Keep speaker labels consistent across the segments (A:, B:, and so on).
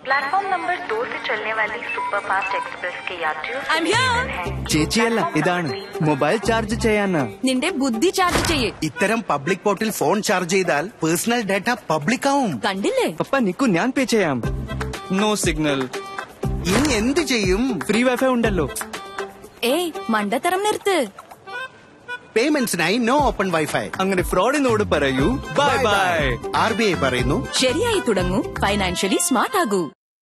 A: Platform number दो से चलने वाली सुपरफास्ट एक्सप्रेस के यात्रियों से
B: I'm here.
A: निवेदन है
C: ചേച്ചിയല്ല ഇതാണ് മൊബൈൽ ചാർജ് ചെയ്യാനാ
B: നിന്റെ ബുദ്ധി ചാർജ് ചെയ്യേ
D: ഇത്തരം പബ്ലിക് പോർട്ടിൽ ഫോൺ ചാർജ് ചെയ്താൽ പേഴ്സണൽ ഡാറ്റ പബ്ലിക് ആവും
B: കണ്ടില്ലേ
C: പപ്പ നിക്കു ഞാൻ പേ ചെയ്യാം നോ സിഗ്നൽ
D: ഇനി എന്ത് ചെയ്യും
C: ഫ്രീ വൈഫൈ ഉണ്ടല്ലോ
B: ഏയ് മണ്ടത്തരം നിർത്ത്
D: പേയ്മെന്റ്സിനായി നോ ഓപ്പൺ വൈഫൈ
C: അങ്ങനെ ഫ്രോഡിനോട് പറയൂ bye bye
D: R B I പറയുന്നു
B: ശരിയായി തുടങ്ങൂ ഫൈനാൻഷ്യലി സ്മാർട്ട് ആകൂ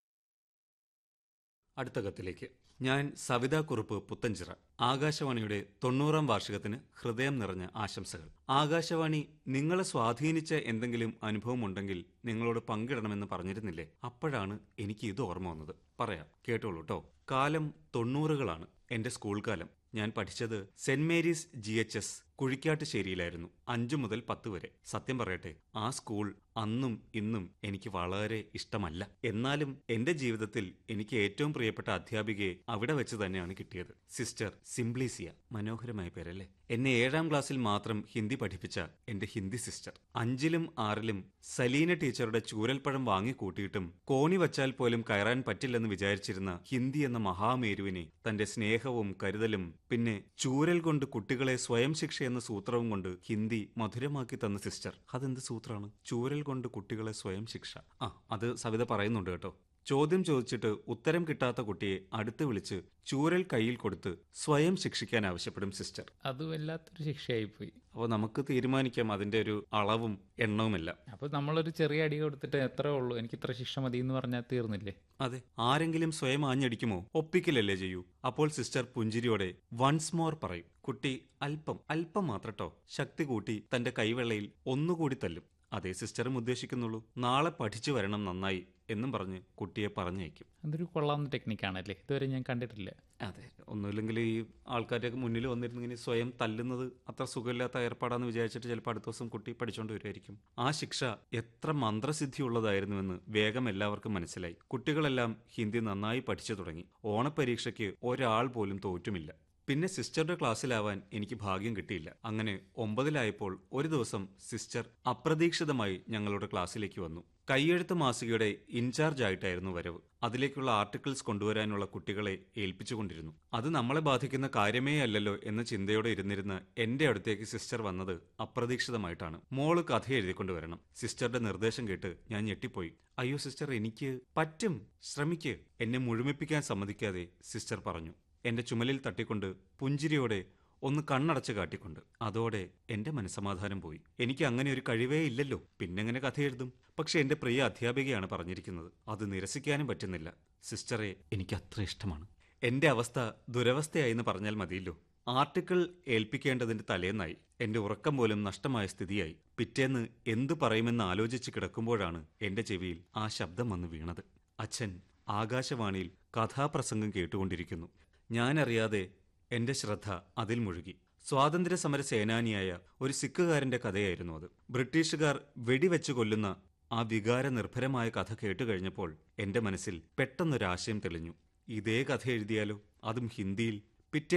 E: അടുത്ത കത്തിലേക്ക് ഞാൻ സവിതാ കുറുപ്പ് പുത്തഞ്ചിറ ആകാശവാണിയുടെ തൊണ്ണൂറാം വാർഷികത്തിന് ഹൃദയം നിറഞ്ഞ ആശംസകൾ ആകാശവാണി നിങ്ങളെ സ്വാധീനിച്ച എന്തെങ്കിലും അനുഭവമുണ്ടെങ്കിൽ നിങ്ങളോട് പങ്കിടണമെന്ന് പറഞ്ഞിരുന്നില്ലേ അപ്പോഴാണ് എനിക്ക് ഇത് ഓർമ്മ വന്നത് പറയാം കേട്ടോളൂ കേട്ടോ കാലം തൊണ്ണൂറുകളാണ് എന്റെ സ്കൂൾ കാലം ഞാൻ പഠിച്ചത് Saint Mary's G H S കുഴിക്കാട്ടുശ്ശേരിയിലായിരുന്നു അഞ്ചു മുതൽ പത്ത് വരെ സത്യം പറയട്ടെ ആ സ്കൂൾ അന്നും ഇന്നും എനിക്ക് വളരെ ഇഷ്ടമല്ല എന്നാലും എന്റെ ജീവിതത്തിൽ എനിക്ക് ഏറ്റവും പ്രിയപ്പെട്ട അധ്യാപികയെ അവിടെ വെച്ച് തന്നെയാണ് കിട്ടിയത് സിസ്റ്റർ സിംപ്ലീസിയ മനോഹരമായ പേരല്ലേ എന്നെ ഏഴാം ക്ലാസ്സിൽ മാത്രം ഹിന്ദി പഠിപ്പിച്ച എന്റെ ഹിന്ദി സിസ്റ്റർ അഞ്ചിലും ആറിലും സലീന ടീച്ചറുടെ ചൂരൽപ്പഴം വാങ്ങിക്കൂട്ടിയിട്ടും കോണി വച്ചാൽ പോലും കയറാൻ പറ്റില്ലെന്ന് വിചാരിച്ചിരുന്ന ഹിന്ദി എന്ന മഹാമേരുവിനെ തന്റെ സ്നേഹവും കരുതലും പിന്നെ ചൂരൽ കൊണ്ട് കുട്ടികളെ സ്വയം ശിക്ഷ എന്ന സൂത്രവും കൊണ്ട് ഹിന്ദി മധുരമാക്കി തന്ന സിസ്റ്റർ അതെന്ത് സൂത്രമാണ് ചൂരൽ കൊണ്ട് കുട്ടികളെ സ്വയം ശിക്ഷ ആ അത് സവിത പറയുന്നുണ്ട് കേട്ടോ ചോദ്യം ചോദിച്ചിട്ട് ഉത്തരം കിട്ടാത്ത കുട്ടിയെ അടുത്ത് വിളിച്ച് ചൂരൽ കയ്യിൽ കൊടുത്ത് സ്വയം ശിക്ഷിക്കാൻ ആവശ്യപ്പെടും സിസ്റ്റർ
F: അത് വല്ലാത്തൊരു ശിക്ഷയായിപ്പോയി
E: അപ്പോൾ നമുക്ക് തീരുമാനിക്കാം അതിന്റെ ഒരു അളവും എണ്ണവുമെല്ലാം
F: അപ്പോൾ നമ്മളൊരു ചെറിയ അടി കൊടുത്തിട്ട് എത്ര ഉള്ളൂ എനിക്ക് ഇത്ര ശിക്ഷ മതി എന്ന് പറഞ്ഞാൽ തീർന്നില്ലേ
E: അതെ ആരെങ്കിലും സ്വയം ആഞ്ഞടിക്കുമോ ഒപ്പിക്കലല്ലേ ചെയ്യൂ അപ്പോൾ സിസ്റ്റർ പുഞ്ചിരിയോടെ വൺസ് മോർ പറയും കുട്ടി അല്പം അല്പം മാത്രട്ടോ ശക്തി കൂട്ടി തന്റെ കൈവെള്ളയിൽ ഒന്നുകൂടി തല്ലും അതേ സിസ്റ്ററും ഉദ്ദേശിക്കുന്നുള്ളൂ നാളെ പഠിച്ചു വരണം നന്നായി എന്നും പറഞ്ഞ് കുട്ടിയെ പറഞ്ഞയക്കും
F: അതൊരു കൊള്ളാവുന്ന ടെക്നിക്കാണല്ലേ ഇതുവരെ ഞാൻ കണ്ടിട്ടില്ല
E: അതെ ഒന്നുമില്ലെങ്കിൽ ഈ ആൾക്കാരുടെ മുന്നിൽ വന്നിരുന്നെങ്കിൽ സ്വയം തല്ലുന്നത് അത്ര സുഖമില്ലാത്ത ഏർപ്പാടാന്ന് വിചാരിച്ചിട്ട് ചിലപ്പോൾ അടുത്ത ദിവസം കുട്ടി പഠിച്ചുകൊണ്ട് വരുമായിരിക്കും ആ ശിക്ഷ എത്ര മന്ത്രസിദ്ധിയുള്ളതായിരുന്നുവെന്ന് വേഗം എല്ലാവർക്കും മനസ്സിലായി കുട്ടികളെല്ലാം ഹിന്ദി നന്നായി പഠിച്ചു തുടങ്ങി ഓണപ്പരീക്ഷയ്ക്ക് ഒരാൾ പോലും തോറ്റുമില്ല പിന്നെ സിസ്റ്ററുടെ ക്ലാസ്സിലാവാൻ എനിക്ക് ഭാഗ്യം കിട്ടിയില്ല അങ്ങനെ ഒമ്പതിലായപ്പോൾ ഒരു ദിവസം സിസ്റ്റർ അപ്രതീക്ഷിതമായി ഞങ്ങളുടെ ക്ലാസ്സിലേക്ക് വന്നു കൈയെഴുത്ത് മാസികയുടെ ഇൻചാർജ് ആയിട്ടായിരുന്നു വരവ് അതിലേക്കുള്ള ആർട്ടിക്കിൾസ് കൊണ്ടുവരാനുള്ള കുട്ടികളെ ഏൽപ്പിച്ചുകൊണ്ടിരുന്നു അത് നമ്മളെ ബാധിക്കുന്ന കാര്യമേ അല്ലല്ലോ എന്ന ചിന്തയോടെ ഇരുന്നിരുന്ന എന്റെ അടുത്തേക്ക് സിസ്റ്റർ വന്നത് അപ്രതീക്ഷിതമായിട്ടാണ് മോള് കഥ എഴുതിക്കൊണ്ടുവരണം സിസ്റ്ററുടെ നിർദ്ദേശം കേട്ട് ഞാൻ ഞെട്ടിപ്പോയി അയ്യോ സിസ്റ്റർ എനിക്ക് പറ്റും ശ്രമിക്ക് എന്നെ മുഴുമിപ്പിക്കാൻ സമ്മതിക്കാതെ സിസ്റ്റർ പറഞ്ഞു എന്റെ ചുമലിൽ തട്ടിക്കൊണ്ട് പുഞ്ചിരിയോടെ ഒന്ന് കണ്ണടച്ച് കാട്ടിക്കൊണ്ട് അതോടെ എന്റെ മനസമാധാനം പോയി എനിക്ക് അങ്ങനെ ഒരു കഴിവേ ഇല്ലല്ലോ പിന്നെങ്ങനെ കഥ എഴുതും പക്ഷെ എന്റെ പ്രിയ അധ്യാപികയാണ് പറഞ്ഞിരിക്കുന്നത് അത് നിരസിക്കാനും പറ്റുന്നില്ല സിസ്റ്ററെ എനിക്ക് അത്ര ഇഷ്ടമാണ് എന്റെ അവസ്ഥ ദുരവസ്ഥയായി എന്ന് പറഞ്ഞാൽ മതിയല്ലോ ആർട്ടിക്കിൾ ഏൽപ്പിക്കേണ്ടതിന്റെ തലേന്നായി എന്റെ ഉറക്കം പോലും നഷ്ടമായ സ്ഥിതിയായി പിറ്റേന്ന് എന്തു പറയുമെന്ന് ആലോചിച്ച് കിടക്കുമ്പോഴാണ് എന്റെ ചെവിയിൽ ആ ശബ്ദം വന്ന് വീണത് അച്ഛൻ ആകാശവാണിയിൽ കഥാപ്രസംഗം കേട്ടുകൊണ്ടിരിക്കുന്നു ഞാനറിയാതെ എന്റെ ശ്രദ്ധ അതിൽ മുഴുകി സ്വാതന്ത്ര്യ സമര സേനാനിയായ ഒരു സിഖുകാരന്റെ കഥയായിരുന്നു അത് ബ്രിട്ടീഷുകാർ വെടിവെച്ച് കൊല്ലുന്ന ആ വികാര നിർഭരമായ കഥ കേട്ടുകഴിഞ്ഞപ്പോൾ എന്റെ മനസ്സിൽ പെട്ടെന്നൊരാശയം തെളിഞ്ഞു ഇതേ കഥ എഴുതിയാലോ അതും ഹിന്ദിയിൽ പിറ്റേ